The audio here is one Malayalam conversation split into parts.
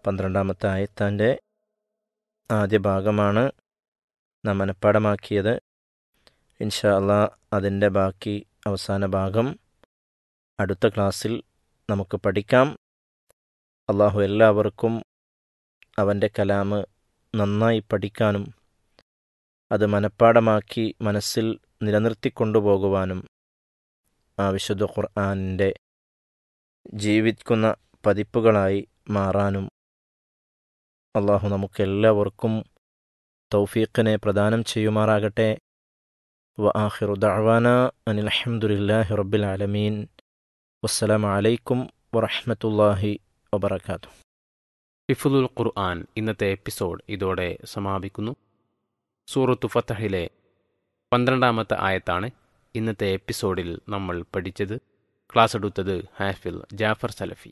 പന്ത്രണ്ടാമത്തെ ആയത്താൻ്റെ ആദ്യ ഭാഗമാണ് നാം മനഃപ്പാടമാക്കിയത് ഇൻഷാ അള്ളാ അതിൻ്റെ ബാക്കി അവസാന ഭാഗം അടുത്ത ക്ലാസ്സിൽ നമുക്ക് പഠിക്കാം അള്ളാഹു എല്ലാവർക്കും അവൻ്റെ കലാമ് നന്നായി പഠിക്കാനും അത് മനഃപ്പാടമാക്കി മനസ്സിൽ നിലനിർത്തിക്കൊണ്ടുപോകുവാനും ആ വിശുദ്ധ ഖുർആാനിൻ്റെ ജീവിക്കുന്ന പതിപ്പുകളായി മാറാനും അള്ളാഹു നമുക്കെല്ലാവർക്കും തൗഫീഖിനെ പ്രദാനം ചെയ്യുമാറാകട്ടെ വ ആഹിറു ദഅവാന അനിൽ അൽഹംദുലില്ലാഹി റബ്ബിൽ ആലമീൻ വസ്സലാമു അലൈക്കും വറഹ്മത്തുള്ളാഹി വബറകാതുഹു ഹിഫുദുൽ ഖുർആൻ ഇന്നത്തെ എപ്പിസോഡ് ഇതോടെ സമാപിക്കുന്നു സൂറത്തു ഫത്തഹിലെ പന്ത്രണ്ടാമത്തെ ആയത്താണ് ഇന്നത്തെ എപ്പിസോഡിൽ നമ്മൾ പഠിച്ചത് ക്ലാസ് എടുത്തത് ഹാഫിൽ ജാഫർ സലഫി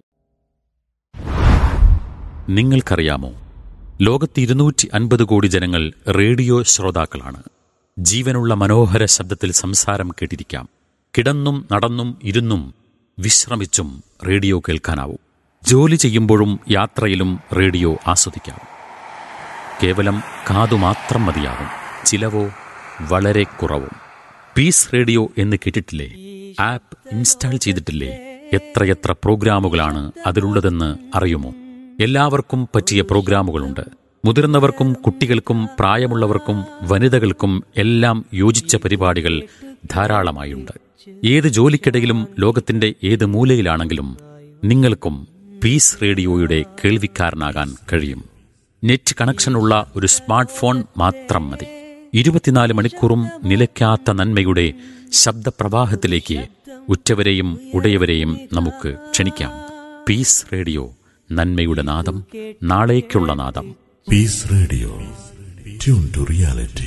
നിങ്ങൾക്കറിയാമോ ലോകത്ത് ഇരുന്നൂറ്റി അൻപത് കോടി ജനങ്ങൾ റേഡിയോ ശ്രോതാക്കളാണ് ജീവനുള്ള മനോഹര ശബ്ദത്തിൽ സംസാരം കേട്ടിരിക്കാം കിടന്നും നടന്നും ഇരുന്നും വിശ്രമിച്ചും റേഡിയോ കേൾക്കാനാവും ജോലി ചെയ്യുമ്പോഴും യാത്രയിലും റേഡിയോ ആസ്വദിക്കാം കേവലം കാതു മാത്രം മതിയാവും ചിലവോ വളരെ കുറവും പീസ് റേഡിയോ എന്ന് കേട്ടിട്ടില്ലേ ആപ്പ് ഇൻസ്റ്റാൾ ചെയ്തിട്ടില്ലേ എത്രയെത്ര പ്രോഗ്രാമുകളാണ് അതിലുള്ളതെന്ന് അറിയുമോ എല്ലാവർക്കും പറ്റിയ പ്രോഗ്രാമുകളുണ്ട് മുതിർന്നവർക്കും കുട്ടികൾക്കും പ്രായമുള്ളവർക്കും വനിതകൾക്കും എല്ലാം യോജിച്ച പരിപാടികൾ ധാരാളമായുണ്ട് ഏത് ജോലിക്കിടയിലും ലോകത്തിന്റെ ഏത് മൂലയിലാണെങ്കിലും നിങ്ങൾക്കും പീസ് റേഡിയോയുടെ കേൾവിക്കാരനാകാൻ കഴിയും നെറ്റ് കണക്ഷനുള്ള ഒരു സ്മാർട്ട് ഫോൺ മാത്രം മതി ഇരുപത്തിനാല് മണിക്കൂറും നിലയ്ക്കാത്ത നന്മയുടെ ശബ്ദപ്രവാഹത്തിലേക്ക് ഉറ്റവരെയും ഉടയവരെയും നമുക്ക് ക്ഷണിക്കാം പീസ് റേഡിയോ നന്മയുടെ നാദം നാളേക്കുള്ള നാദം Peace Radio. Tune to reality.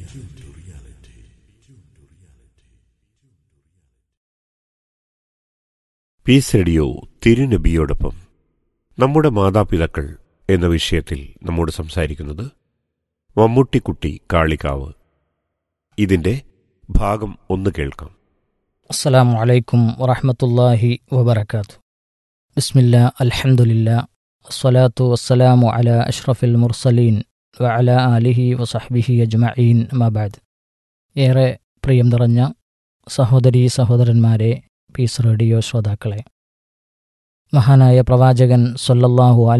Peace radio തിരുനബിയോടൊപ്പം നമ്മുടെ മാതാപിതാക്കൾ എന്ന വിഷയത്തിൽ നമ്മോട് സംസാരിക്കുന്നത് മമ്മൂട്ടിക്കുട്ടി കാളികാവ് ഇതിന്റെ ഭാഗം ഒന്ന് കേൾക്കാം السلام عليكم ورحمة الله وبركاته بسم الله الحمد لله الصلاة والسلام على أشرف المرسلين وعلى آله وصحبه أجمعين ما بعد ഏറെ പ്രിയം നിറഞ്ഞ സഹോദരീ സഹോദരന്മാരെ പീസ് റേഡിയോ ശ്രോതാക്കളെ മഹാനായ പ്രവാചകൻ സൊല്ലല്ലാഹു